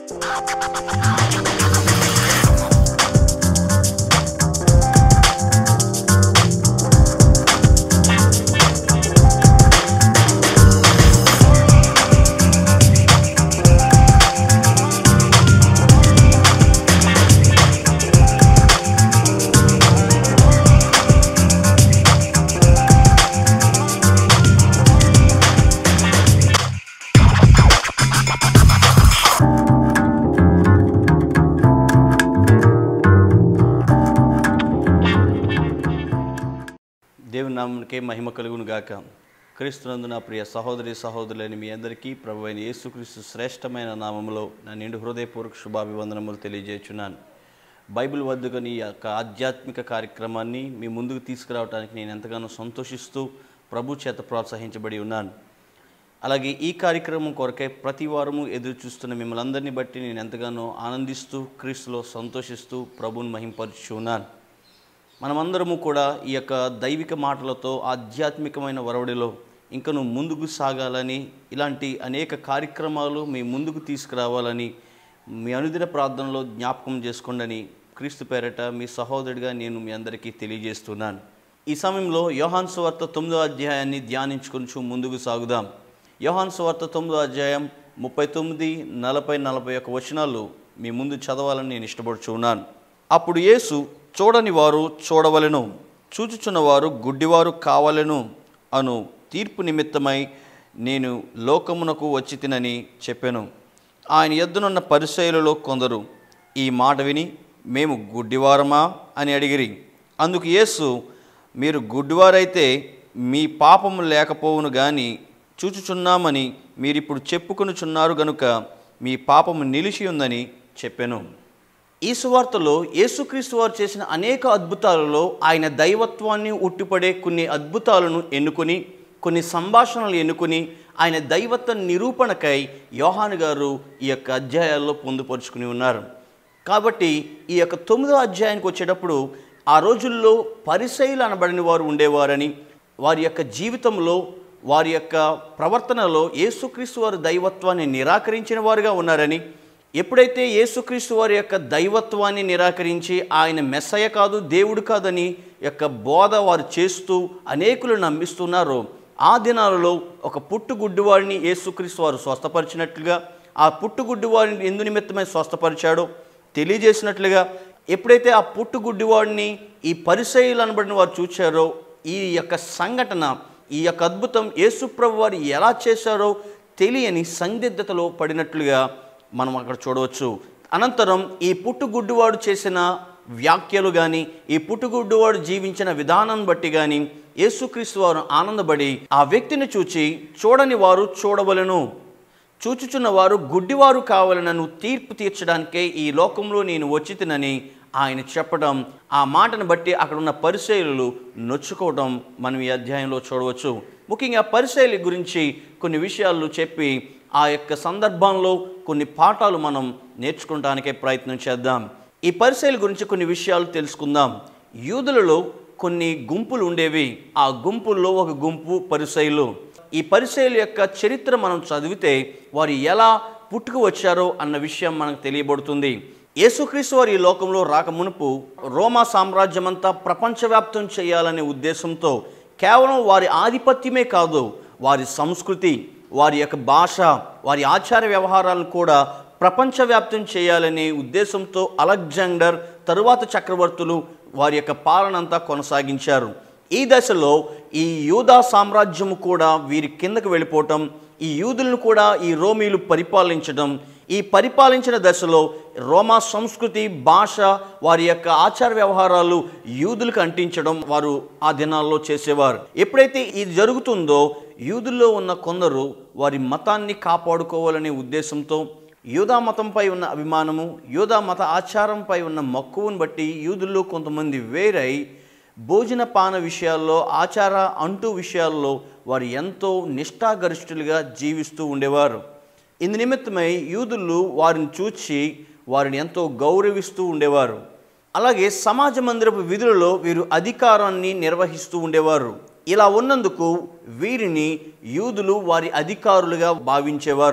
దేవుని నామకే మహిమ కలుగును గాక క్రీస్తునందు నా ప్రియ సహోదరి సహోదరులని మీ అందరికీ ప్రభు అయిన యేసుక్రీస్తు శ్రేష్టమైన నామములో నా నిండు హృదయపూర్వక శుభాభివందనములు తెలియజేస్తున్నాను బైబిల్ వద్దకుని ఈ యొక్క ఆధ్యాత్మిక కార్యక్రమాన్ని మీ ముందుకు తీసుకురావడానికి నేను ఎంతగానో సంతోషిస్తూ ప్రభు చేత ప్రోత్సహించబడి ఉన్నాను అలాగే ఈ కార్యక్రమం కొరకై ప్రతి వారము ఎదురు చూస్తున్న మిమ్మల్ని అందరినీ బట్టి నేను ఎంతగానో ఆనందిస్తూ క్రీస్తులో సంతోషిస్తూ ప్రభుని మహింపరుచు ఉన్నాను మనమందరము కూడా ఈ యొక్క దైవిక మాటలతో ఆధ్యాత్మికమైన వరవడిలో ఇంకను ముందుకు సాగాలని ఇలాంటి అనేక కార్యక్రమాలు మీ ముందుకు తీసుకురావాలని మీ అనుదిన ప్రార్థనలో జ్ఞాపకం చేసుకోండి క్రీస్తు పేరట మీ సహోదరుడిగా నేను మీ అందరికీ తెలియజేస్తున్నాను ఈ సమయంలో యోహాన్ సువార్త తొమ్మిదో అధ్యాయాన్ని ధ్యానించుకొని ముందుకు సాగుదాం యోహాన్ సువార్త తొమ్మిదో అధ్యాయం ముప్పై తొమ్మిది నలభై నలభై ఒక వచనాలు మీ ముందు చదవాలని నేను ఇష్టపడుచున్నాను అప్పుడు యేసు చూడని వారు చూడవలెను చూచుచున్నవారు గుడ్డివారు కావలెను అను తీర్పు నిమిత్తమై నేను లోకమునకు వచ్చి తినని చెప్పాను ఆయన ఎద్దునున్న పరిశైలలో కొందరు ఈ మాట విని మేము గుడ్డివారమా అని అడిగిరి అందుకు యేసు మీరు గుడ్డివారైతే మీ పాపము లేకపోవును గాని చూచుచున్నామని మీరిప్పుడు చెప్పుకొనుచున్నారు గనుక మీ పాపము నిలిచి ఉందని చెప్పాను ఈ సువార్తలో యేసుక్రీస్తు వారు చేసిన అనేక అద్భుతాలలో ఆయన దైవత్వాన్ని ఉట్టిపడే కొన్ని అద్భుతాలను ఎన్నుకొని కొన్ని సంభాషణలు ఎన్నుకొని ఆయన దైవత్వ నిరూపణకై యోహాను గారు ఈ యొక్క అధ్యాయాల్లో పొందుపరుచుకుని ఉన్నారు కాబట్టి ఈ యొక్క తొమ్మిదో అధ్యాయానికి వచ్చేటప్పుడు ఆ రోజుల్లో పరిశైలు అనబడిన వారు ఉండేవారని వారి యొక్క జీవితంలో వారి యొక్క ప్రవర్తనలో యేసుక్రీస్తు వారి దైవత్వాన్ని నిరాకరించిన వారుగా ఉన్నారని ఎప్పుడైతే యేసుక్రీస్తు వారి యొక్క దైవత్వాన్ని నిరాకరించి ఆయన మెస్సయ కాదు దేవుడు కాదని యొక్క బోధ వారు చేస్తూ అనేకులు నమ్మిస్తున్నారో ఆ దినాలలో ఒక పుట్టుగుడ్డివాడిని యేసుక్రీస్తు వారు స్వస్థపరిచినట్లుగా ఆ పుట్టుగుడ్డివాడిని ఎందు నిమిత్తమై స్వస్థపరిచాడో తెలియజేసినట్లుగా ఎప్పుడైతే ఆ పుట్టుగుడ్డివాడిని ఈ పరిసయులు అనబడిన వారు చూచారో ఈ యొక్క సంఘటన ఈ యొక్క అద్భుతం యేసుప్రభు వారు ఎలా చేశారో తెలియని సందిగ్ధతలో పడినట్లుగా మనం అక్కడ చూడవచ్చు అనంతరం ఈ పుట్టుగుడ్డివాడు చేసిన వ్యాఖ్యలు కానీ ఈ పుట్టుగుడ్డివాడు జీవించిన విధానం బట్టి కానీ యేసుక్రీస్తు వారు ఆనందపడి ఆ వ్యక్తిని చూచి చూడని వారు చూడవలను చూచుచున్న వారు గుడ్డివారు కావాలనను తీర్పు తీర్చడానికే ఈ లోకంలో నేను వచ్చి తినని ఆయన చెప్పడం ఆ మాటను బట్టి అక్కడ ఉన్న పరిశైలు నొచ్చుకోవడం మనం ఈ అధ్యాయంలో చూడవచ్చు ముఖ్యంగా పరిశైలి గురించి కొన్ని విషయాలు చెప్పి ఆ యొక్క సందర్భంలో కొన్ని పాఠాలు మనం నేర్చుకోవడానికే ప్రయత్నం చేద్దాం ఈ పరిశైలి గురించి కొన్ని విషయాలు తెలుసుకుందాం యూదులలో కొన్ని గుంపులు ఉండేవి ఆ గుంపుల్లో ఒక గుంపు పరిశైలు ఈ పరిశైలు యొక్క చరిత్ర మనం చదివితే వారు ఎలా పుట్టుకు వచ్చారో అన్న విషయం మనకు తెలియబడుతుంది యేసుక్రీస్తు వారు ఈ లోకంలో రాక మునుపు రోమా సామ్రాజ్యమంతా ప్రపంచవ్యాప్తం చేయాలనే ఉద్దేశంతో కేవలం వారి ఆధిపత్యమే కాదు వారి సంస్కృతి వారి యొక్క భాష వారి ఆచార వ్యవహారాలను కూడా ప్రపంచవ్యాప్తం చేయాలనే ఉద్దేశంతో అలెగ్జాండర్ తరువాత చక్రవర్తులు వారి యొక్క పాలన అంతా కొనసాగించారు ఈ దశలో ఈ యూదా సామ్రాజ్యము కూడా వీరి కిందకు వెళ్ళిపోవటం ఈ యూదులను కూడా ఈ రోమీలు పరిపాలించడం ఈ పరిపాలించిన దశలో రోమా సంస్కృతి భాష వారి యొక్క ఆచార వ్యవహారాలు యూదులకు అంటించడం వారు ఆ దినాల్లో చేసేవారు ఎప్పుడైతే ఇది జరుగుతుందో యూదుల్లో ఉన్న కొందరు వారి మతాన్ని కాపాడుకోవాలనే ఉద్దేశంతో యూదా మతంపై ఉన్న అభిమానము యూదా మత ఆచారంపై ఉన్న మక్కువను బట్టి యూదుల్లో కొంతమంది వేరై భోజన పాన విషయాల్లో ఆచార అంటూ విషయాల్లో వారు ఎంతో నిష్ఠాగరిష్ఠులుగా జీవిస్తూ ఉండేవారు ఇందు నిమిత్తమై యూదులు వారిని చూచి వారిని ఎంతో గౌరవిస్తూ ఉండేవారు అలాగే సమాజ మందిరపు విధులలో వీరు అధికారాన్ని నిర్వహిస్తూ ఉండేవారు ఇలా ఉన్నందుకు వీరిని యూదులు వారి అధికారులుగా భావించేవారు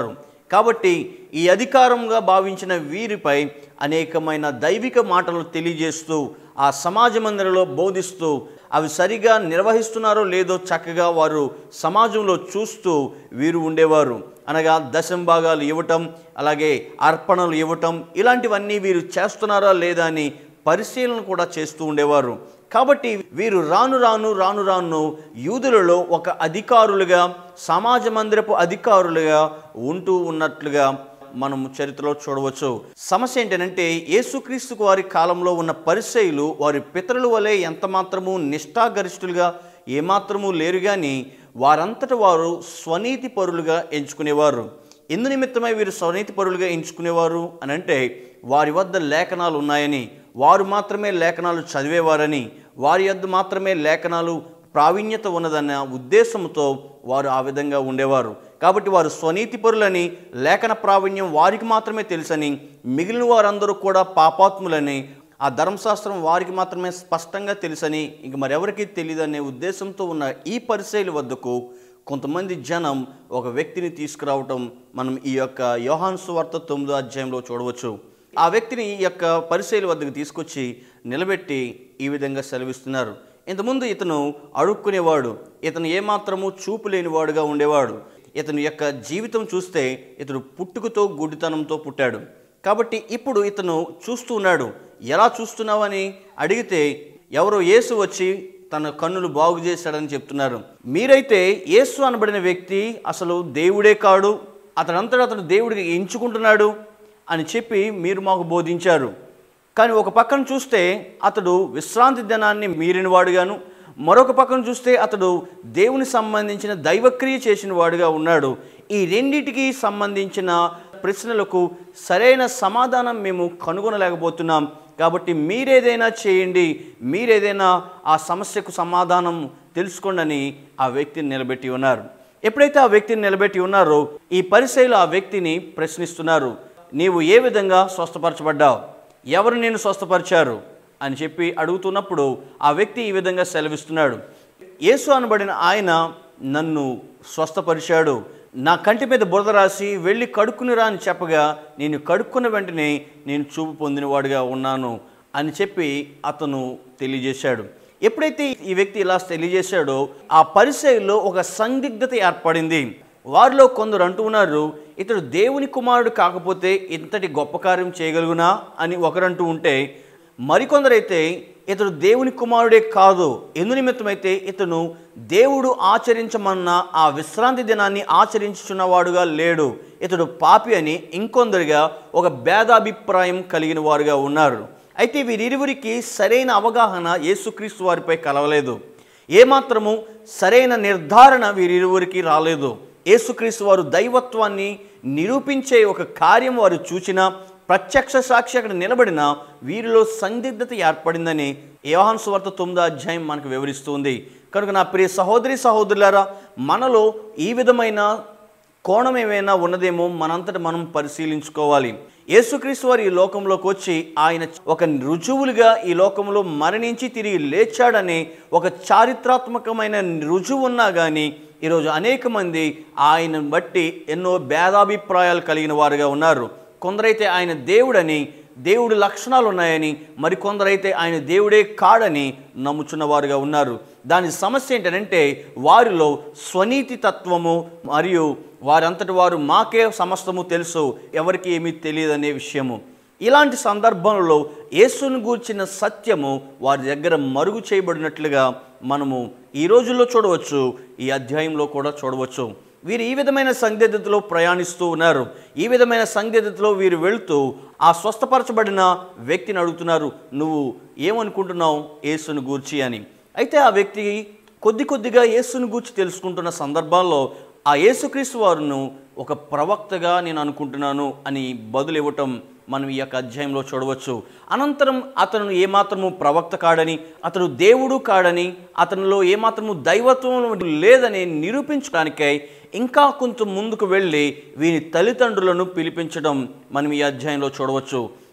కాబట్టి ఈ అధికారంగా భావించిన వీరిపై అనేకమైన దైవిక మాటలు తెలియజేస్తూ ఆ సమాజ మందిరంలో బోధిస్తూ అవి సరిగా నిర్వహిస్తున్నారో లేదో చక్కగా వారు సమాజంలో చూస్తూ వీరు ఉండేవారు అనగా దశం భాగాలు ఇవ్వటం అలాగే అర్పణలు ఇవ్వటం ఇలాంటివన్నీ వీరు చేస్తున్నారా లేదా అని పరిశీలన కూడా చేస్తూ ఉండేవారు కాబట్టి వీరు రాను రాను రాను రాను యూదులలో ఒక అధికారులుగా సమాజ మందిరపు అధికారులుగా ఉంటూ ఉన్నట్లుగా మనం చరిత్రలో చూడవచ్చు సమస్య ఏంటంటే యేసుక్రీస్తుకు వారి కాలంలో ఉన్న పరిచయులు వారి పితరుల వలె ఎంత మాత్రము నిష్ఠాగరిష్ఠులుగా ఏమాత్రము లేరు కానీ వారంతట వారు స్వనీతి పరులుగా ఎంచుకునేవారు ఎందు నిమిత్తమై వీరు స్వనీతి పరులుగా ఎంచుకునేవారు అని అంటే వారి వద్ద లేఖనాలు ఉన్నాయని వారు మాత్రమే లేఖనాలు చదివేవారని వారి వద్ద మాత్రమే లేఖనాలు ప్రావీణ్యత ఉన్నదన్న ఉద్దేశంతో వారు ఆ విధంగా ఉండేవారు కాబట్టి వారు స్వనీతి పరులని లేఖన ప్రావీణ్యం వారికి మాత్రమే తెలుసని మిగిలిన వారందరూ కూడా పాపాత్ములని ఆ ధర్మశాస్త్రం వారికి మాత్రమే స్పష్టంగా తెలుసని ఇంక మరెవరికి తెలియదనే ఉద్దేశంతో ఉన్న ఈ పరిశైలి వద్దకు కొంతమంది జనం ఒక వ్యక్తిని తీసుకురావటం మనం ఈ యొక్క యోహాను సువార్త తొమ్మిదో అధ్యాయంలో చూడవచ్చు ఆ వ్యక్తిని ఈ యొక్క పరిశైలి వద్దకు తీసుకొచ్చి నిలబెట్టి ఈ విధంగా సెలవిస్తున్నారు ఇంతకుముందు ఇతను అడుక్కునేవాడు ఇతను ఏమాత్రము చూపు లేనివాడుగా ఉండేవాడు ఇతని యొక్క జీవితం చూస్తే ఇతడు పుట్టుకతో గుడ్డితనంతో పుట్టాడు కాబట్టి ఇప్పుడు ఇతను చూస్తూ ఉన్నాడు ఎలా చూస్తున్నావని అడిగితే ఎవరో యేసు వచ్చి తన కన్నులు బాగు చేశాడని చెప్తున్నారు మీరైతే యేసు అనబడిన వ్యక్తి అసలు దేవుడే కాడు అతనంతటా అతను దేవుడికి ఎంచుకుంటున్నాడు అని చెప్పి మీరు మాకు బోధించారు కానీ ఒక పక్కన చూస్తే అతడు విశ్రాంతి దినాన్ని మీరిన వాడుగాను మరొక పక్కన చూస్తే అతడు దేవుని సంబంధించిన దైవక్రియ చేసిన వాడుగా ఉన్నాడు ఈ రెండిటికి సంబంధించిన ప్రశ్నలకు సరైన సమాధానం మేము కనుగొనలేకపోతున్నాం కాబట్టి మీరేదైనా చేయండి మీరేదైనా ఆ సమస్యకు సమాధానం తెలుసుకోండి అని ఆ వ్యక్తిని నిలబెట్టి ఉన్నారు ఎప్పుడైతే ఆ వ్యక్తిని నిలబెట్టి ఉన్నారో ఈ పరిశైలు ఆ వ్యక్తిని ప్రశ్నిస్తున్నారు నీవు ఏ విధంగా స్వస్థపరచబడ్డావు ఎవరు నేను స్వస్థపరిచారు అని చెప్పి అడుగుతున్నప్పుడు ఆ వ్యక్తి ఈ విధంగా సెలవిస్తున్నాడు యేసు అనబడిన ఆయన నన్ను స్వస్థపరిచాడు నా కంటి మీద బురద రాసి వెళ్ళి కడుక్కునిరా అని చెప్పగా నేను కడుక్కున్న వెంటనే నేను చూపు పొందినవాడుగా ఉన్నాను అని చెప్పి అతను తెలియజేశాడు ఎప్పుడైతే ఈ వ్యక్తి ఇలా తెలియజేశాడో ఆ పరిచయంలో ఒక సందిగ్ధత ఏర్పడింది వారిలో కొందరు అంటూ ఉన్నారు ఇతడు దేవుని కుమారుడు కాకపోతే ఇంతటి గొప్ప కార్యం చేయగలుగునా అని ఒకరంటూ ఉంటే మరికొందరైతే ఇతడు దేవుని కుమారుడే కాదు ఎందు నిమిత్తమైతే ఇతను దేవుడు ఆచరించమన్న ఆ విశ్రాంతి దినాన్ని ఆచరించుచున్నవాడుగా లేడు ఇతడు పాపి అని ఇంకొందరుగా ఒక భేదాభిప్రాయం కలిగిన వారుగా ఉన్నారు అయితే వీరిరువురికి సరైన అవగాహన యేసుక్రీస్తు వారిపై కలవలేదు ఏమాత్రము సరైన నిర్ధారణ వీరిరువురికి రాలేదు యేసుక్రీస్తు వారు దైవత్వాన్ని నిరూపించే ఒక కార్యం వారు చూచినా ప్రత్యక్ష సాక్షి అక్కడ నిలబడిన వీరిలో సందిగ్ధత ఏర్పడిందని యోహాన్ సువార్త తొమ్మిదో అధ్యాయం మనకు వివరిస్తుంది కనుక నా ప్రియ సహోదరి సహోదరులారా మనలో ఈ విధమైన కోణం ఏమైనా ఉన్నదేమో మనంతట మనం పరిశీలించుకోవాలి యేసుక్రీస్తు వారు ఈ లోకంలోకి వచ్చి ఆయన ఒక రుజువులుగా ఈ లోకంలో మరణించి తిరిగి లేచాడనే ఒక చారిత్రాత్మకమైన రుజువు ఉన్నా కానీ ఈరోజు అనేక మంది ఆయనను బట్టి ఎన్నో భేదాభిప్రాయాలు కలిగిన వారుగా ఉన్నారు కొందరైతే ఆయన దేవుడని దేవుడి లక్షణాలు ఉన్నాయని మరికొందరైతే ఆయన దేవుడే కాడని నమ్ముచున్న వారుగా ఉన్నారు దాని సమస్య ఏంటంటే వారిలో స్వనీతి తత్వము మరియు వారంతటి వారు మాకే సమస్తము తెలుసు ఎవరికి ఏమీ తెలియదనే విషయము ఇలాంటి సందర్భంలో యేసును గూర్చిన సత్యము వారి దగ్గర మరుగు చేయబడినట్లుగా మనము ఈ రోజుల్లో చూడవచ్చు ఈ అధ్యాయంలో కూడా చూడవచ్చు వీరు ఈ విధమైన సందిగ్ధతలో ప్రయాణిస్తూ ఉన్నారు ఈ విధమైన సందిగ్ధతలో వీరు వెళుతూ ఆ స్వస్థపరచబడిన వ్యక్తిని అడుగుతున్నారు నువ్వు ఏమనుకుంటున్నావు యేసును గూర్చి అని అయితే ఆ వ్యక్తి కొద్ది కొద్దిగా యేసును గూర్చి తెలుసుకుంటున్న సందర్భాల్లో ఆ యేసుక్రీస్తు వారును ఒక ప్రవక్తగా నేను అనుకుంటున్నాను అని బదులు ఇవ్వటం మనం ఈ యొక్క అధ్యాయంలో చూడవచ్చు అనంతరం అతను ఏమాత్రము ప్రవక్త కాడని అతను దేవుడు కాడని అతనిలో ఏమాత్రము దైవత్వం లేదని నిరూపించడానికై ఇంకా కొంచెం ముందుకు వెళ్ళి వీని తల్లిదండ్రులను పిలిపించడం మనం ఈ అధ్యాయంలో చూడవచ్చు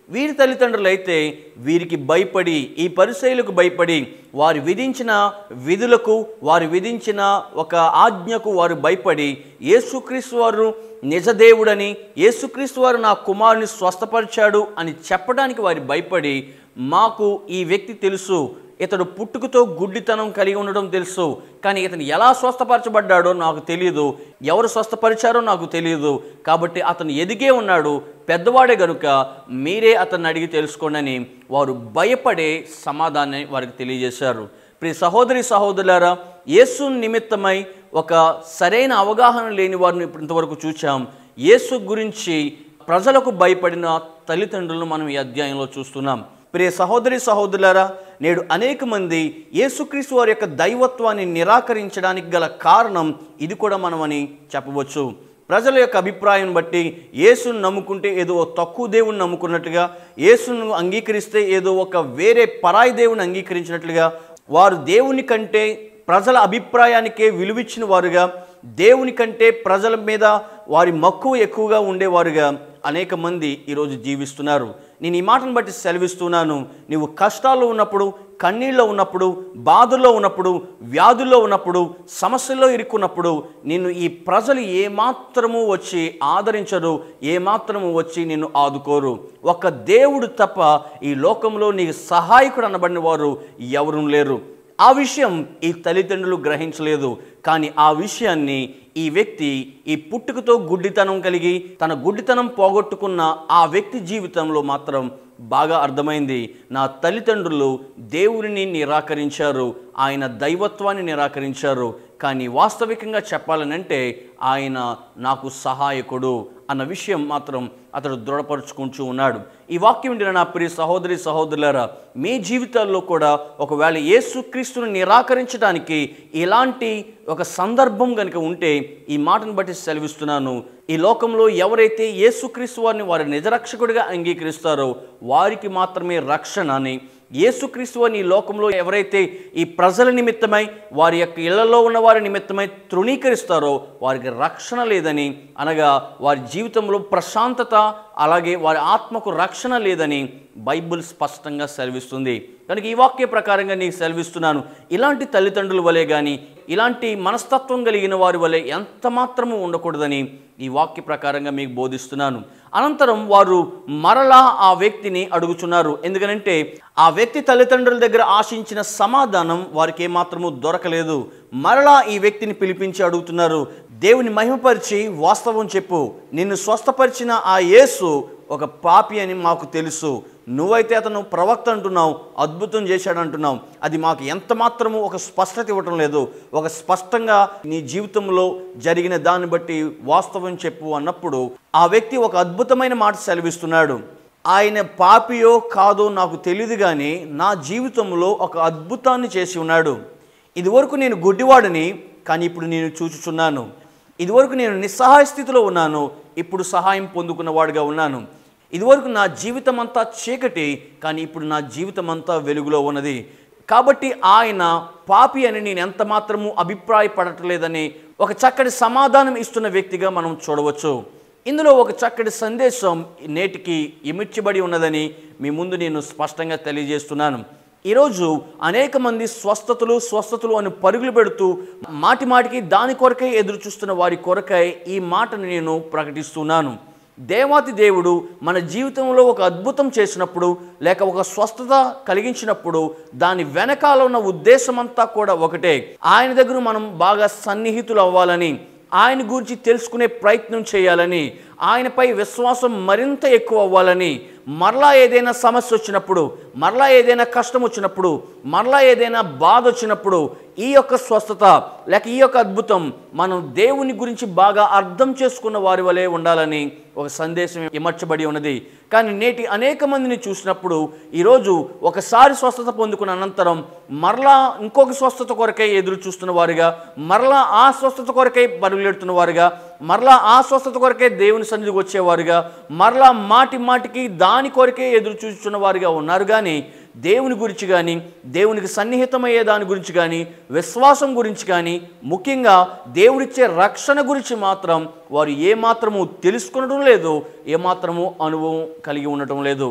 వీరి తల్లిదండ్రులు అయితే వీరికి భయపడి ఈ పరిశైలకు భయపడి వారు విధించిన విధులకు వారు విధించిన ఒక ఆజ్ఞకు వారు భయపడి యేసుక్రీస్తు వారు నిజదేవుడని యేసుక్రీస్తు వారు నా కుమారుని స్వస్థపరిచాడు అని చెప్పడానికి వారు భయపడి మాకు ఈ వ్యక్తి తెలుసు ఇతడు పుట్టుకతో గుడ్డితనం కలిగి ఉండడం తెలుసు కానీ ఇతను ఎలా స్వస్థపరచబడ్డాడో నాకు తెలియదు ఎవరు స్వస్థపరిచారో నాకు తెలియదు కాబట్టి అతను ఎదిగే ఉన్నాడు పెద్దవాడే గనుక మీరే అతన్ని అడిగి తెలుసుకోండి అని వారు భయపడే సమాధానాన్ని వారికి తెలియజేశారు ప్రియ సహోదరి సహోదరులారా యేసు నిమిత్తమై ఒక సరైన అవగాహన లేని వారిని ఇప్పుడు ఇంతవరకు చూచాం యేసు గురించి ప్రజలకు భయపడిన తల్లిదండ్రులను మనం ఈ అధ్యాయంలో చూస్తున్నాం ప్రియ సహోదరి సహోదరులారా నేడు అనేక మంది యేసుక్రీస్తు వారి యొక్క దైవత్వాన్ని నిరాకరించడానికి గల కారణం ఇది కూడా మనమని చెప్పవచ్చు ప్రజల యొక్క అభిప్రాయం బట్టి యేసును నమ్ముకుంటే ఏదో ఓ తక్కువ దేవుని నమ్ముకున్నట్టుగా యేసును అంగీకరిస్తే ఏదో ఒక వేరే పరాయి దేవుని అంగీకరించినట్లుగా వారు దేవుని కంటే ప్రజల అభిప్రాయానికే విలువిచ్చిన వారుగా దేవుని కంటే ప్రజల మీద వారి మక్కువ ఎక్కువగా ఉండేవారుగా అనేక మంది ఈరోజు జీవిస్తున్నారు నేను ఈ మాటను బట్టి సెలవిస్తున్నాను నీవు కష్టాల్లో ఉన్నప్పుడు కన్నీళ్ళలో ఉన్నప్పుడు బాధల్లో ఉన్నప్పుడు వ్యాధుల్లో ఉన్నప్పుడు సమస్యల్లో ఇరుక్కున్నప్పుడు నిన్ను ఈ ప్రజలు ఏమాత్రము వచ్చి ఆదరించరు ఏమాత్రము వచ్చి నిన్ను ఆదుకోరు ఒక దేవుడు తప్ప ఈ లోకంలో నీకు సహాయకుడు అనబడిన వారు ఎవరు లేరు ఆ విషయం ఈ తల్లిదండ్రులు గ్రహించలేదు కానీ ఆ విషయాన్ని ఈ వ్యక్తి ఈ పుట్టుకతో గుడ్డితనం కలిగి తన గుడ్డితనం పోగొట్టుకున్న ఆ వ్యక్తి జీవితంలో మాత్రం బాగా అర్థమైంది నా తల్లిదండ్రులు దేవుడిని నిరాకరించారు ఆయన దైవత్వాన్ని నిరాకరించారు కానీ వాస్తవికంగా చెప్పాలనంటే ఆయన నాకు సహాయకుడు అన్న విషయం మాత్రం అతడు దృఢపరుచుకుంటూ ఉన్నాడు ఈ వాక్యం వింటున్న నా ప్రియ సహోదరి సహోదరులారా మీ జీవితాల్లో కూడా ఒకవేళ యేసుక్రీస్తుని నిరాకరించడానికి ఇలాంటి ఒక సందర్భం కనుక ఉంటే ఈ మాటను బట్టి సెలవిస్తున్నాను ఈ లోకంలో ఎవరైతే యేసుక్రీస్తు వారిని వారి నిజరక్షకుడిగా అంగీకరిస్తారో వారికి మాత్రమే రక్షణ అని యేసుక్రీస్తు వారిని ఈ లోకంలో ఎవరైతే ఈ ప్రజల నిమిత్తమై వారి యొక్క ఇళ్లలో ఉన్న వారి నిమిత్తమై తృణీకరిస్తారో వారికి రక్షణ లేదని అనగా వారి జీవితంలో ప్రశాంతత అలాగే వారి ఆత్మకు రక్షణ లేదని బైబిల్ స్పష్టంగా సెలవిస్తుంది కనుక ఈ వాక్య ప్రకారంగా నీకు సెలవిస్తున్నాను ఇలాంటి తల్లిదండ్రుల వలె కానీ ఇలాంటి మనస్తత్వం కలిగిన వారి వలె ఎంత మాత్రము ఉండకూడదని ఈ వాక్య ప్రకారంగా మీకు బోధిస్తున్నాను అనంతరం వారు మరలా ఆ వ్యక్తిని అడుగుచున్నారు ఎందుకనంటే ఆ వ్యక్తి తల్లిదండ్రుల దగ్గర ఆశించిన సమాధానం వారికి ఏమాత్రము దొరకలేదు మరలా ఈ వ్యక్తిని పిలిపించి అడుగుతున్నారు దేవుని మహిమపరిచి వాస్తవం చెప్పు నిన్ను స్వస్థపరిచిన ఆ యేసు ఒక పాపి అని మాకు తెలుసు నువ్వైతే అతను ప్రవక్త అంటున్నావు అద్భుతం చేశాడు అంటున్నావు అది మాకు ఎంత మాత్రము ఒక స్పష్టత ఇవ్వటం లేదు ఒక స్పష్టంగా నీ జీవితంలో జరిగిన దాన్ని బట్టి వాస్తవం చెప్పు అన్నప్పుడు ఆ వ్యక్తి ఒక అద్భుతమైన మాట సెలవిస్తున్నాడు ఆయన పాపియో కాదో నాకు తెలియదు కానీ నా జీవితంలో ఒక అద్భుతాన్ని చేసి ఉన్నాడు ఇదివరకు నేను గుడ్డివాడిని కానీ ఇప్పుడు నేను చూచుచున్నాను ఇదివరకు నేను నిస్సహాయ స్థితిలో ఉన్నాను ఇప్పుడు సహాయం పొందుకున్నవాడుగా ఉన్నాను ఇదివరకు నా జీవితం అంతా చీకటి కానీ ఇప్పుడు నా జీవితం అంతా వెలుగులో ఉన్నది కాబట్టి ఆయన పాపి అని నేను ఎంత మాత్రము అభిప్రాయపడట్లేదని ఒక చక్కటి సమాధానం ఇస్తున్న వ్యక్తిగా మనం చూడవచ్చు ఇందులో ఒక చక్కటి సందేశం నేటికి ఇమిడ్చబడి ఉన్నదని మీ ముందు నేను స్పష్టంగా తెలియజేస్తున్నాను ఈరోజు అనేక మంది స్వస్థతలు స్వస్థతలు అని పరుగులు పెడుతూ మాటి మాటికి దాని కొరకై ఎదురు చూస్తున్న వారి కొరకై ఈ మాటను నేను ప్రకటిస్తున్నాను దేవాతి దేవుడు మన జీవితంలో ఒక అద్భుతం చేసినప్పుడు లేక ఒక స్వస్థత కలిగించినప్పుడు దాని వెనకాల ఉన్న ఉద్దేశం అంతా కూడా ఒకటే ఆయన దగ్గర మనం బాగా సన్నిహితులు అవ్వాలని ఆయన గురించి తెలుసుకునే ప్రయత్నం చేయాలని ఆయనపై విశ్వాసం మరింత ఎక్కువ అవ్వాలని మరలా ఏదైనా సమస్య వచ్చినప్పుడు మరలా ఏదైనా కష్టం వచ్చినప్పుడు మరలా ఏదైనా బాధ వచ్చినప్పుడు ఈ యొక్క స్వస్థత లేక ఈ యొక్క అద్భుతం మనం దేవుని గురించి బాగా అర్థం చేసుకున్న వారి వలె ఉండాలని ఒక సందేశం ఇమర్చబడి ఉన్నది కానీ నేటి అనేక మందిని చూసినప్పుడు ఈరోజు ఒకసారి స్వస్థత పొందుకున్న అనంతరం మరలా ఇంకొక స్వస్థత కొరకై ఎదురు చూస్తున్న వారుగా మరలా ఆ స్వస్థత కొరకై పరుగులెడుతున్న వారుగా మరలా ఆ స్వస్థత కొరకే దేవుని సన్నిధికి వచ్చేవారుగా మరలా మాటి మాటికి దాని కొరకే ఎదురు చూస్తున్న వారుగా ఉన్నారు కానీ దేవుని గురించి కానీ దేవునికి సన్నిహితమయ్యే దాని గురించి కానీ విశ్వాసం గురించి కానీ ముఖ్యంగా దేవుడిచ్చే రక్షణ గురించి మాత్రం వారు ఏమాత్రము తెలుసుకునడం లేదు ఏమాత్రము అనుభవం కలిగి ఉండటం లేదు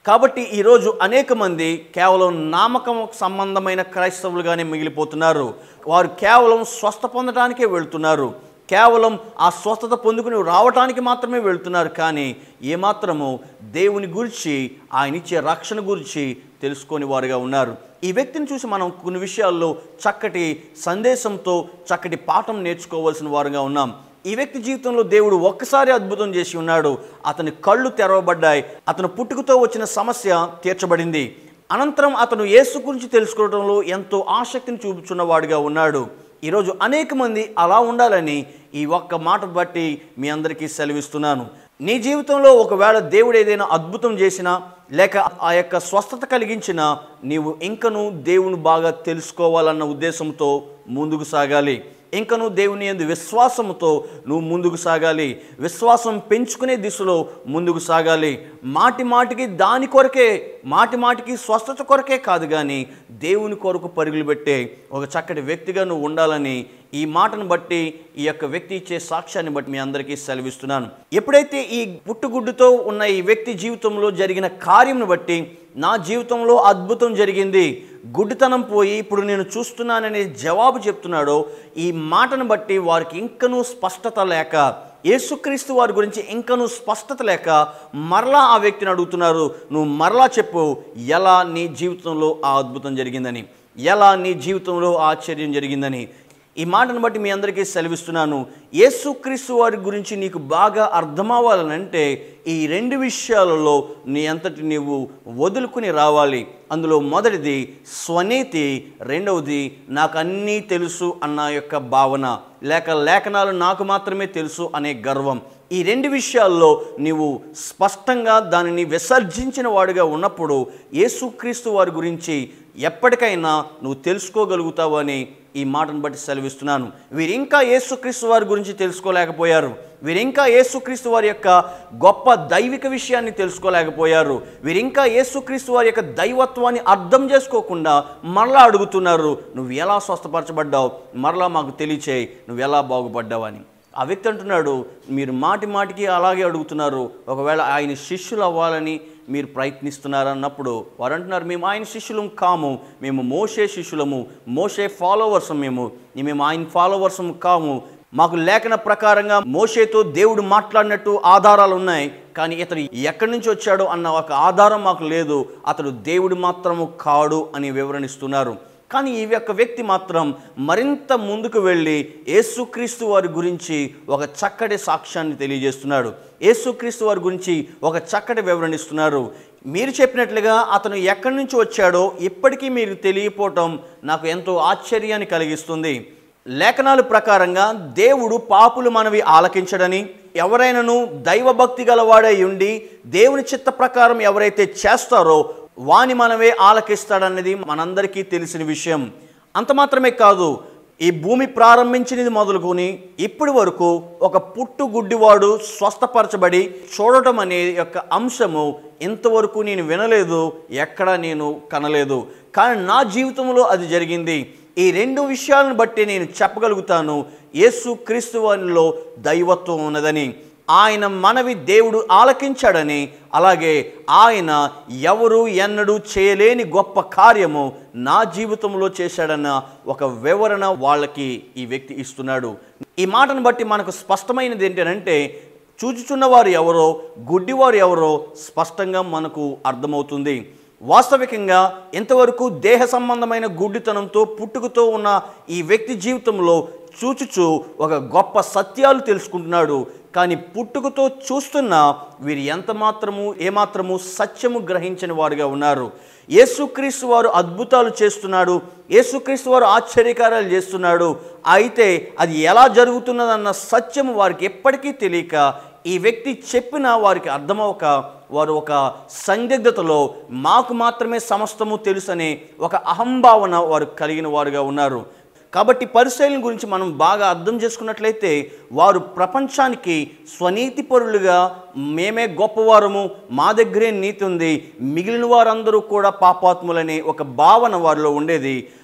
కాబట్టి ఈరోజు అనేక మంది కేవలం నామకం సంబంధమైన క్రైస్తవులుగానే మిగిలిపోతున్నారు వారు కేవలం స్వస్థ పొందడానికే వెళ్తున్నారు కేవలం ఆ స్వస్థత పొందుకుని రావటానికి మాత్రమే వెళ్తున్నారు కానీ ఏమాత్రము దేవుని గురించి ఆయన ఇచ్చే రక్షణ గురించి తెలుసుకొని వారుగా ఉన్నారు ఈ వ్యక్తిని చూసి మనం కొన్ని విషయాల్లో చక్కటి సందేశంతో చక్కటి పాఠం నేర్చుకోవాల్సిన వారుగా ఉన్నాం ఈ వ్యక్తి జీవితంలో దేవుడు ఒక్కసారి అద్భుతం చేసి ఉన్నాడు అతని కళ్ళు తెరవబడ్డాయి అతను పుట్టుకతో వచ్చిన సమస్య తీర్చబడింది అనంతరం అతను యేసు గురించి తెలుసుకోవడంలో ఎంతో ఆసక్తిని చూపుచున్నవాడుగా ఉన్నాడు ఈరోజు అనేక మంది అలా ఉండాలని ఈ ఒక్క మాట బట్టి మీ అందరికీ సెలవిస్తున్నాను నీ జీవితంలో ఒకవేళ దేవుడు ఏదైనా అద్భుతం చేసినా లేక ఆ యొక్క స్వస్థత కలిగించినా నీవు ఇంకను దేవుని బాగా తెలుసుకోవాలన్న ఉద్దేశంతో ముందుకు సాగాలి ఇంకను దేవుని ఎందు విశ్వాసంతో నువ్వు ముందుకు సాగాలి విశ్వాసం పెంచుకునే దిశలో ముందుకు సాగాలి మాటి మాటికి దాని కొరకే మాటి మాటికి స్వస్థత కొరకే కాదు కానీ దేవుని కొరకు పరుగులు పెట్టే ఒక చక్కటి వ్యక్తిగా నువ్వు ఉండాలని ఈ మాటను బట్టి ఈ యొక్క వ్యక్తి ఇచ్చే సాక్ష్యాన్ని బట్టి మీ అందరికీ సెలవిస్తున్నాను ఎప్పుడైతే ఈ పుట్టుగుడ్డుతో ఉన్న ఈ వ్యక్తి జీవితంలో జరిగిన కార్యంను బట్టి నా జీవితంలో అద్భుతం జరిగింది గుడ్డితనం పోయి ఇప్పుడు నేను చూస్తున్నాననే జవాబు చెప్తున్నాడో ఈ మాటను బట్టి వారికి ఇంకనూ స్పష్టత లేక యేసుక్రీస్తు వారి గురించి ఇంకనూ స్పష్టత లేక మరలా ఆ వ్యక్తిని అడుగుతున్నారు నువ్వు మరలా చెప్పు ఎలా నీ జీవితంలో ఆ అద్భుతం జరిగిందని ఎలా నీ జీవితంలో ఆశ్చర్యం జరిగిందని ఈ మాటను బట్టి మీ అందరికీ సెలవిస్తున్నాను యేసుక్రీస్తు వారి గురించి నీకు బాగా అర్థమవ్వాలనంటే ఈ రెండు విషయాలలో నీ అంతటి నీవు వదులుకుని రావాలి అందులో మొదటిది స్వనీతి రెండవది నాకు అన్నీ తెలుసు అన్న యొక్క భావన లేక లేఖనాలు నాకు మాత్రమే తెలుసు అనే గర్వం ఈ రెండు విషయాల్లో నీవు స్పష్టంగా దానిని విసర్జించిన వాడిగా ఉన్నప్పుడు యేసుక్రీస్తు వారి గురించి ఎప్పటికైనా నువ్వు తెలుసుకోగలుగుతావు అని ఈ మాటను బట్టి సెలవిస్తున్నాను వీరింకా యేసుక్రీస్తు వారి గురించి తెలుసుకోలేకపోయారు వీరింకా యేసుక్రీస్తు వారి యొక్క గొప్ప దైవిక విషయాన్ని తెలుసుకోలేకపోయారు వీరింకా యేసుక్రీస్తు వారి యొక్క దైవత్వాన్ని అర్థం చేసుకోకుండా మరలా అడుగుతున్నారు నువ్వు ఎలా స్వస్థపరచబడ్డావు మరలా మాకు తెలియచేయి నువ్వు ఎలా బాగుపడ్డావు అని ఆ వ్యక్తి అంటున్నాడు మీరు మాటి మాటికి అలాగే అడుగుతున్నారు ఒకవేళ ఆయన శిష్యులు అవ్వాలని మీరు ప్రయత్నిస్తున్నారన్నప్పుడు వారు అంటున్నారు మేము ఆయన శిష్యులం కాము మేము మోసే శిష్యులము మోసే ఫాలోవర్స్ మేము మేము ఆయన ఫాలోవర్స్ కాము మాకు లేఖన ప్రకారంగా మోషేతో దేవుడు మాట్లాడినట్టు ఆధారాలు ఉన్నాయి కానీ ఇతడు ఎక్కడి నుంచి వచ్చాడో అన్న ఒక ఆధారం మాకు లేదు అతడు దేవుడు మాత్రము కాడు అని వివరణిస్తున్నారు కానీ ఈ యొక్క వ్యక్తి మాత్రం మరింత ముందుకు వెళ్ళి యేసుక్రీస్తు వారి గురించి ఒక చక్కటి సాక్ష్యాన్ని తెలియజేస్తున్నాడు యేసుక్రీస్తు వారి గురించి ఒక చక్కటి వివరణిస్తున్నారు మీరు చెప్పినట్లుగా అతను ఎక్కడి నుంచి వచ్చాడో ఇప్పటికీ మీరు తెలియపోవటం నాకు ఎంతో ఆశ్చర్యాన్ని కలిగిస్తుంది లేఖనాల ప్రకారంగా దేవుడు పాపులు మనవి ఆలకించడని ఎవరైనాను దైవభక్తి గలవాడై ఉండి దేవుని చిత్త ప్రకారం ఎవరైతే చేస్తారో వాని మనవే ఆలకిస్తాడన్నది మనందరికీ తెలిసిన విషయం అంత మాత్రమే కాదు ఈ భూమి ప్రారంభించినది మొదలుకొని ఇప్పటి వరకు ఒక పుట్టు గుడ్డివాడు స్వస్థపరచబడి చూడటం అనే యొక్క అంశము ఇంతవరకు నేను వినలేదు ఎక్కడ నేను కనలేదు కానీ నా జీవితంలో అది జరిగింది ఈ రెండు విషయాలను బట్టి నేను చెప్పగలుగుతాను యేసు క్రీస్తు వారిలో దైవత్వం ఉన్నదని ఆయన మనవి దేవుడు ఆలకించాడని అలాగే ఆయన ఎవరు ఎన్నడూ చేయలేని గొప్ప కార్యము నా జీవితంలో చేశాడన్న ఒక వివరణ వాళ్ళకి ఈ వ్యక్తి ఇస్తున్నాడు ఈ మాటను బట్టి మనకు స్పష్టమైనది ఏంటంటే చూచుచున్నవారు ఎవరో గుడ్డివారు ఎవరో స్పష్టంగా మనకు అర్థమవుతుంది వాస్తవికంగా ఇంతవరకు దేహ సంబంధమైన గుడ్డితనంతో పుట్టుకతో ఉన్న ఈ వ్యక్తి జీవితంలో చూచుచు ఒక గొప్ప సత్యాలు తెలుసుకుంటున్నాడు కానీ పుట్టుకతో చూస్తున్న వీరు ఎంత మాత్రము ఏమాత్రము సత్యము గ్రహించని వారుగా ఉన్నారు యేసుక్రీస్తు వారు అద్భుతాలు చేస్తున్నాడు యేసుక్రీస్తు వారు ఆశ్చర్యకార్యాలు చేస్తున్నాడు అయితే అది ఎలా జరుగుతున్నదన్న సత్యము వారికి ఎప్పటికీ తెలియక ఈ వ్యక్తి చెప్పిన వారికి అర్థమవక వారు ఒక సందిగ్ధతలో మాకు మాత్రమే సమస్తము తెలుసనే ఒక అహంభావన వారు కలిగిన వారుగా ఉన్నారు కాబట్టి పరిశీలన గురించి మనం బాగా అర్థం చేసుకున్నట్లయితే వారు ప్రపంచానికి స్వనీతి పరులుగా మేమే గొప్పవారము మా దగ్గరే నీతి ఉంది మిగిలిన వారందరూ కూడా పాపాత్ములనే ఒక భావన వారిలో ఉండేది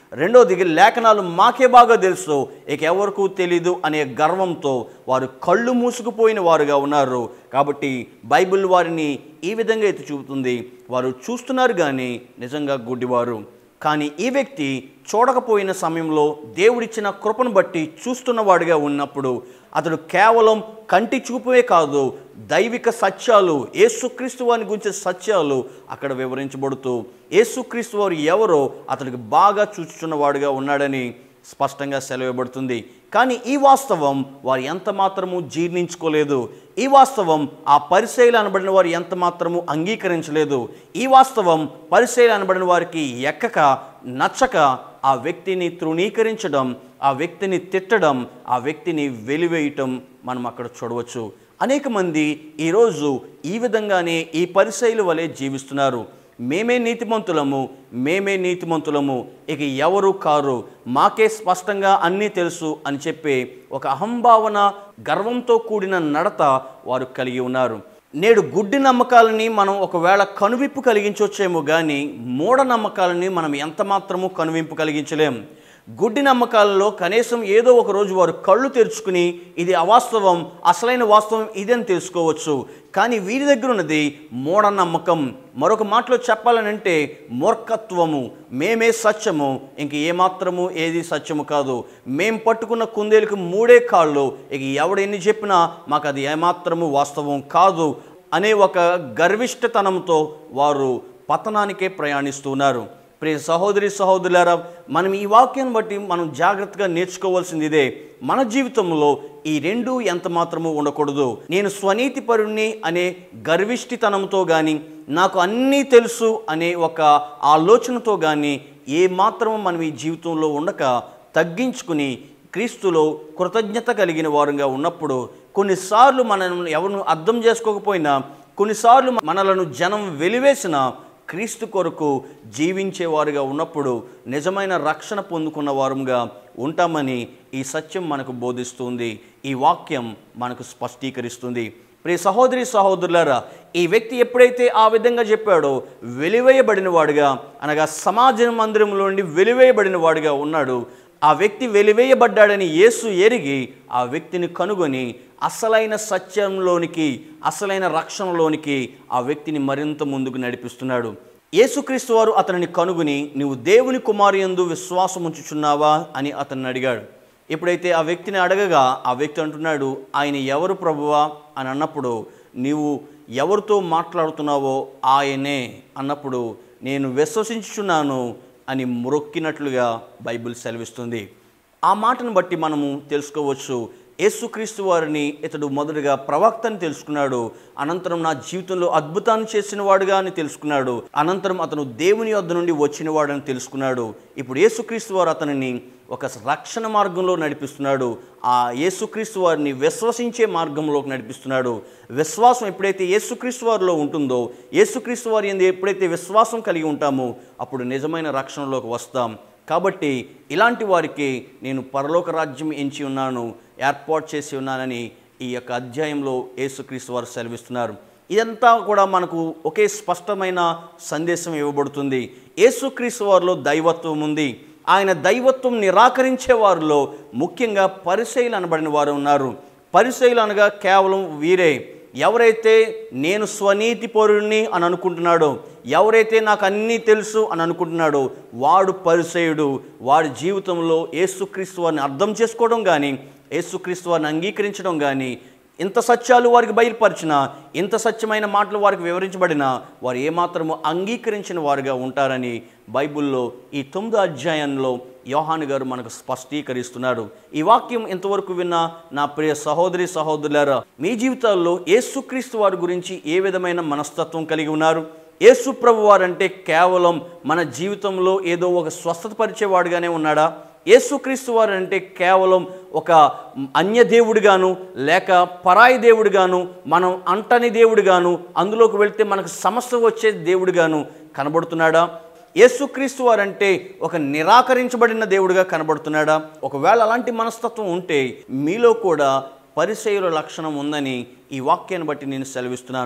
రెండోది లేఖనాలు మాకే బాగా తెలుసు ఇక ఎవరికూ తెలీదు అనే గర్వంతో వారు కళ్ళు మూసుకుపోయిన వారుగా ఉన్నారు కాబట్టి బైబిల్ వారిని ఈ విధంగా ఎత్తి చూపుతుంది వారు చూస్తున్నారు కానీ నిజంగా గుడ్డివారు కానీ ఈ వ్యక్తి చూడకపోయిన సమయంలో దేవుడిచ్చిన కృపను బట్టి చూస్తున్నవాడిగా ఉన్నప్పుడు అతడు కేవలం కంటి చూపువే కాదు దైవిక సత్యాలు యేసుక్రీస్తు వారిని గురించే సత్యాలు అక్కడ వివరించబడుతూ యేసుక్రీస్తు వారు ఎవరో అతడికి బాగా చూచుచున్నవాడుగా ఉన్నాడని స్పష్టంగా సెలవిబడుతుంది కానీ ఈ వాస్తవం వారు ఎంత మాత్రము జీర్ణించుకోలేదు ఈ వాస్తవం ఆ పరిశైలు అనబడిన వారు ఎంత మాత్రము అంగీకరించలేదు ఈ వాస్తవం పరిశైలు అనబడిన వారికి ఎక్కక నచ్చక ఆ వ్యక్తిని తృణీకరించడం ఆ వ్యక్తిని తిట్టడం ఆ వ్యక్తిని వెలివేయటం మనం అక్కడ చూడవచ్చు అనేక మంది ఈరోజు ఈ విధంగానే ఈ పరిశైలు వలె జీవిస్తున్నారు మేమే నీతిమంతులము మేమే నీతిమంతులము ఇక ఎవరు కారు మాకే స్పష్టంగా అన్నీ తెలుసు అని చెప్పి ఒక అహంభావన గర్వంతో కూడిన నడత వారు కలిగి ఉన్నారు నేడు గుడ్డి నమ్మకాలని మనం ఒకవేళ కనువిప్పు కలిగించవచ్చేమో కానీ మూఢనమ్మకాలని మనం ఎంత మాత్రము కనువింపు కలిగించలేం గుడ్డి నమ్మకాలలో కనీసం ఏదో ఒక రోజు వారు కళ్ళు తెరుచుకుని ఇది అవాస్తవం అసలైన వాస్తవం ఇదని తెలుసుకోవచ్చు కానీ వీరి దగ్గర ఉన్నది మూఢనమ్మకం మరొక మాటలో చెప్పాలనంటే మూర్ఖత్వము మేమే సత్యము ఇంక ఏమాత్రము ఏది సత్యము కాదు మేం పట్టుకున్న కుందేలకు మూడే కాళ్ళు ఇక ఎవడు ఎన్ని చెప్పినా మాకు అది ఏమాత్రము వాస్తవం కాదు అనే ఒక గర్విష్ఠతనంతో వారు పతనానికే ప్రయాణిస్తున్నారు ప్రియ సహోదరి సహోదరులారా మనం ఈ వాక్యాన్ని బట్టి మనం జాగ్రత్తగా నేర్చుకోవాల్సింది ఇదే మన జీవితంలో ఈ రెండు ఎంత మాత్రము ఉండకూడదు నేను స్వనీతి పరుణ్ణి అనే గర్విష్ఠితనంతో కానీ నాకు అన్నీ తెలుసు అనే ఒక ఆలోచనతో కానీ ఏ మాత్రము మనం ఈ జీవితంలో ఉండక తగ్గించుకుని క్రీస్తులో కృతజ్ఞత కలిగిన వారుగా ఉన్నప్పుడు కొన్నిసార్లు మనల్ని ఎవరిని అర్థం చేసుకోకపోయినా కొన్నిసార్లు మనలను జనం వెలివేసిన క్రీస్తు కొరకు జీవించేవారుగా ఉన్నప్పుడు నిజమైన రక్షణ పొందుకున్న వారుగా ఉంటామని ఈ సత్యం మనకు బోధిస్తుంది ఈ వాక్యం మనకు స్పష్టీకరిస్తుంది ప్రియ సహోదరి సహోదరులారా ఈ వ్యక్తి ఎప్పుడైతే ఆ విధంగా చెప్పాడో వెలివేయబడిన వాడుగా అనగా సమాజ మందిరంలో నుండి వెలివేయబడిన వాడుగా ఉన్నాడు ఆ వ్యక్తి వెలివేయబడ్డాడని యేసు ఎరిగి ఆ వ్యక్తిని కనుగొని అసలైన సత్యంలోనికి అసలైన రక్షణలోనికి ఆ వ్యక్తిని మరింత ముందుకు నడిపిస్తున్నాడు యేసుక్రీస్తు వారు అతనిని కనుగొని నువ్వు దేవుని కుమారు యందు విశ్వాసం ఉంచుచున్నావా అని అతన్ని అడిగాడు ఎప్పుడైతే ఆ వ్యక్తిని అడగగా ఆ వ్యక్తి అంటున్నాడు ఆయన ఎవరు ప్రభువా అని అన్నప్పుడు నీవు ఎవరితో మాట్లాడుతున్నావో ఆయనే అన్నప్పుడు నేను విశ్వసించుచున్నాను అని మ్రొక్కినట్లుగా బైబిల్ సెలవిస్తుంది ఆ మాటను బట్టి మనము తెలుసుకోవచ్చు యేసుక్రీస్తు వారిని ఇతడు మొదటగా ప్రవక్తని తెలుసుకున్నాడు అనంతరం నా జీవితంలో అద్భుతాన్ని చేసిన వాడుగా అని తెలుసుకున్నాడు అనంతరం అతను దేవుని వద్ద నుండి వచ్చినవాడని తెలుసుకున్నాడు ఇప్పుడు యేసుక్రీస్తు వారు అతనిని ఒక రక్షణ మార్గంలో నడిపిస్తున్నాడు ఆ యేసుక్రీస్తు వారిని విశ్వసించే మార్గంలోకి నడిపిస్తున్నాడు విశ్వాసం ఎప్పుడైతే యేసుక్రీస్తు వారిలో ఉంటుందో యేసుక్రీస్తు వారి ఎందు ఎప్పుడైతే విశ్వాసం కలిగి ఉంటామో అప్పుడు నిజమైన రక్షణలోకి వస్తాం కాబట్టి ఇలాంటి వారికి నేను పరలోక రాజ్యం ఎంచి ఉన్నాను ఏర్పాటు చేసి ఉన్నానని ఈ యొక్క అధ్యాయంలో యేసుక్రీస్తు వారు సెలవిస్తున్నారు ఇదంతా కూడా మనకు ఒకే స్పష్టమైన సందేశం ఇవ్వబడుతుంది యేసుక్రీస్తు వారిలో దైవత్వం ఉంది ఆయన దైవత్వం నిరాకరించే వారిలో ముఖ్యంగా పరిశైలు అనబడిన వారు ఉన్నారు పరిశైలు అనగా కేవలం వీరే ఎవరైతే నేను స్వనీతి పరుణ్ణి అని అనుకుంటున్నాడో ఎవరైతే నాకు అన్నీ తెలుసు అని అనుకుంటున్నాడో వాడు పరిచయుడు వాడి జీవితంలో యేసుక్రీస్తు వారిని అర్థం చేసుకోవడం కానీ యేసుక్రీస్తు వారిని అంగీకరించడం కానీ ఇంత సత్యాలు వారికి బయలుపరిచిన ఇంత సత్యమైన మాటలు వారికి వివరించబడిన వారు ఏమాత్రము అంగీకరించిన వారుగా ఉంటారని బైబిల్లో ఈ తొమ్మిదో అధ్యాయంలో యోహాను గారు మనకు స్పష్టీకరిస్తున్నారు ఈ వాక్యం ఇంతవరకు విన్న నా ప్రియ సహోదరి సహోదరులారా మీ జీవితాల్లో యేసుక్రీస్తు వారి గురించి ఏ విధమైన మనస్తత్వం కలిగి ఉన్నారు యేసు ప్రభు వారంటే కేవలం మన జీవితంలో ఏదో ఒక స్వస్థత పరిచేవాడుగానే ఉన్నాడా యేసుక్రీస్తు వారు అంటే కేవలం ఒక అన్య దేవుడిగాను లేక పరాయి దేవుడిగాను మనం అంటని దేవుడిగాను అందులోకి వెళ్తే మనకు సమస్య వచ్చే దేవుడిగాను కనబడుతున్నాడా యేసుక్రీస్తు వారంటే ఒక నిరాకరించబడిన దేవుడిగా కనబడుతున్నాడా ఒకవేళ అలాంటి మనస్తత్వం ఉంటే మీలో కూడా పరిచయుల లక్షణం ఉందని ఈ వాక్యాన్ని బట్టి నేను సెలవిస్తున్నాను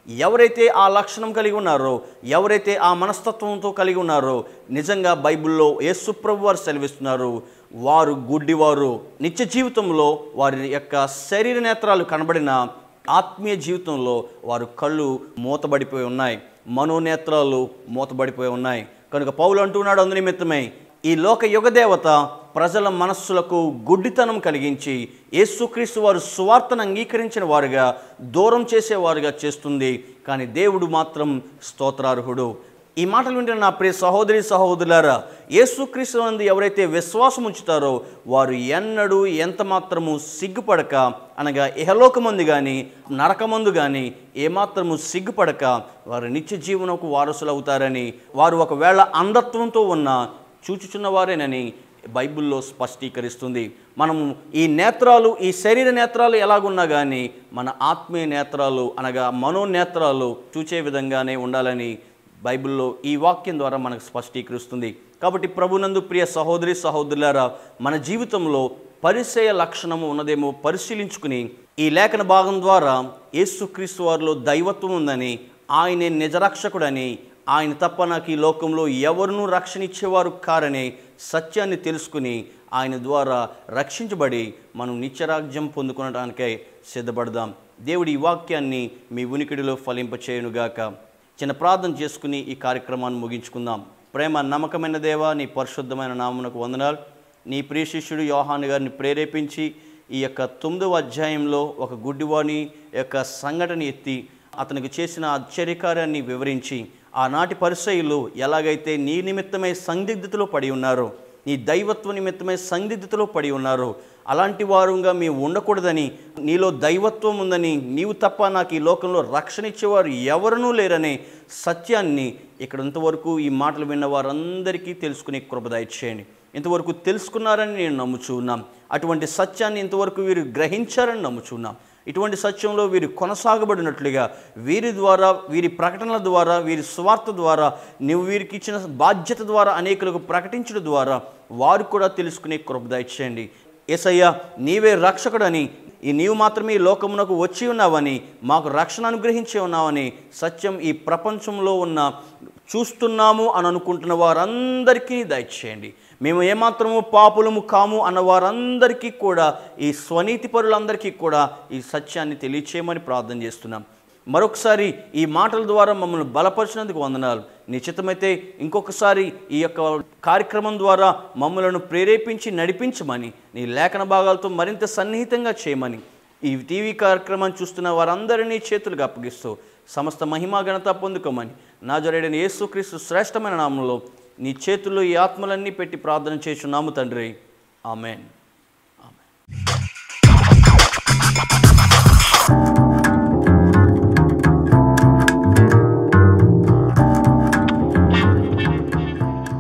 ఎవరైతే ఆ లక్షణం కలిగి ఉన్నారో ఎవరైతే ఆ మనస్తత్వంతో కలిగి ఉన్నారో నిజంగా బైబిల్లో యేసుప్రభు వారు సెలవిస్తున్నారు వారు గుడ్డివారు నిత్య జీవితంలో వారి యొక్క శరీర నేత్రాలు కనబడిన ఆత్మీయ జీవితంలో వారు కళ్ళు మూతబడిపోయి ఉన్నాయి మనోనేత్రాలు మూతబడిపోయి ఉన్నాయి కనుక పౌలు అంటున్నాడు అందు నిమిత్తమై ఈ లోక యుగదేవత ప్రజల మనస్సులకు గుడ్డితనం కలిగించి యేసుక్రీస్తు వారు సువార్తను అంగీకరించిన వారుగా దూరం చేసేవారుగా చేస్తుంది కానీ దేవుడు మాత్రం స్తోత్రార్హుడు ఈ మాటలు వింటున్న నా ప్రియ సహోదరి సహోదరులారా యేసుక్రీస్తు నందు ఎవరైతే విశ్వాసం ఉంచుతారో వారు ఎన్నడూ ఎంత మాత్రము సిగ్గుపడక అనగా ఇహలోకమందు కానీ నరకమందు కానీ ఏమాత్రము సిగ్గుపడక వారు నిత్య జీవనకు వారసులు అవుతారని వారు ఒకవేళ అంధత్వంతో ఉన్న చూచుచున్న వారేనని బైబిల్లో స్పష్టీకరిస్తుంది మనము ఈ నేత్రాలు ఈ శరీర నేత్రాలు ఎలాగున్నా కానీ మన ఆత్మీయ నేత్రాలు అనగా మనోనేత్రాలు చూచే విధంగానే ఉండాలని బైబిల్లో ఈ వాక్యం ద్వారా మనకు స్పష్టీకరిస్తుంది కాబట్టి ప్రభునందు ప్రియ సహోదరి సహోదరులారా మన జీవితంలో పరిచయ లక్షణము ఉన్నదేమో పరిశీలించుకుని ఈ లేఖన భాగం ద్వారా యేసుక్రీస్తు వారిలో దైవత్వం ఉందని ఆయనే నిజరక్షకుడని ఆయన తప్ప నాకు ఈ లోకంలో ఎవరునూ రక్షణ ఇచ్చేవారు కారనే సత్యాన్ని తెలుసుకుని ఆయన ద్వారా రక్షించబడి మనం నిత్యరాజ్యం పొందుకోవడానికై సిద్ధపడదాం దేవుడి ఈ వాక్యాన్ని మీ ఉనికిడిలో ఫలింపచేయునుగాక చిన్న ప్రార్థన చేసుకుని ఈ కార్యక్రమాన్ని ముగించుకుందాం ప్రేమ నమ్మకమైన దేవా నీ పరిశుద్ధమైన నామునకు వందనాలు నీ ప్రియ శిష్యుడు యోహాను గారిని ప్రేరేపించి ఈ యొక్క తొమ్మిదవ అధ్యాయంలో ఒక గుడ్డివాని యొక్క సంఘటన ఎత్తి అతనికి చేసిన ఆశ్చర్యకార్యాన్ని వివరించి ఆనాటి పరిసయులు ఎలాగైతే నీ నిమిత్తమై సందిగ్ధతలో పడి ఉన్నారో నీ దైవత్వ నిమిత్తమై సందిగ్ధతలో పడి ఉన్నారు అలాంటి వారుగా మేము ఉండకూడదని నీలో దైవత్వం ఉందని నీవు తప్ప నాకు ఈ లోకంలో రక్షణ ఇచ్చేవారు ఎవరనూ లేరనే సత్యాన్ని ఇక్కడ ఇంతవరకు ఈ మాటలు విన్న వారందరికీ తెలుసుకునే కృప దయచేయండి ఇంతవరకు తెలుసుకున్నారని నేను నమ్ముచున్నాం అటువంటి సత్యాన్ని ఇంతవరకు వీరు గ్రహించారని నమ్ముచున్నాం ఇటువంటి సత్యంలో వీరు కొనసాగబడినట్లుగా వీరి ద్వారా వీరి ప్రకటనల ద్వారా వీరి స్వార్థ ద్వారా నువ్వు వీరికి ఇచ్చిన బాధ్యత ద్వారా అనేకులకు ప్రకటించడం ద్వారా వారు కూడా తెలుసుకునే కృప దయచేయండి ఏసయ్య నీవే రక్షకుడని ఈ నీవు మాత్రమే ఈ లోకమునకు వచ్చి ఉన్నావని మాకు రక్షణ అనుగ్రహించి ఉన్నావని సత్యం ఈ ప్రపంచంలో ఉన్న చూస్తున్నాము అని అనుకుంటున్న వారందరికీ దయచేయండి మేము ఏమాత్రము పాపులము కాము అన్న వారందరికీ కూడా ఈ స్వనీతి పరులందరికీ కూడా ఈ సత్యాన్ని తెలియచేయమని ప్రార్థన చేస్తున్నాం మరొకసారి ఈ మాటల ద్వారా మమ్మల్ని బలపరిచినందుకు వందనాలు నిశ్చితమైతే ఇంకొకసారి ఈ యొక్క కార్యక్రమం ద్వారా మమ్మలను ప్రేరేపించి నడిపించమని నీ లేఖన భాగాలతో మరింత సన్నిహితంగా చేయమని ఈ టీవీ కార్యక్రమాన్ని చూస్తున్న వారందరినీ చేతులుగా అప్పగిస్తూ సమస్త మహిమా ఘనత పొందుకోమని నా జరేడైన యేసుక్రీస్తు శ్రేష్టమైన నామంలో నీ చేతుల్లో ఈ ఆత్మలన్నీ పెట్టి ప్రార్థన చేస్తున్నాము తండ్రి amen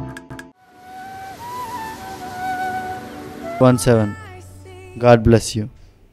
One seven. God bless you.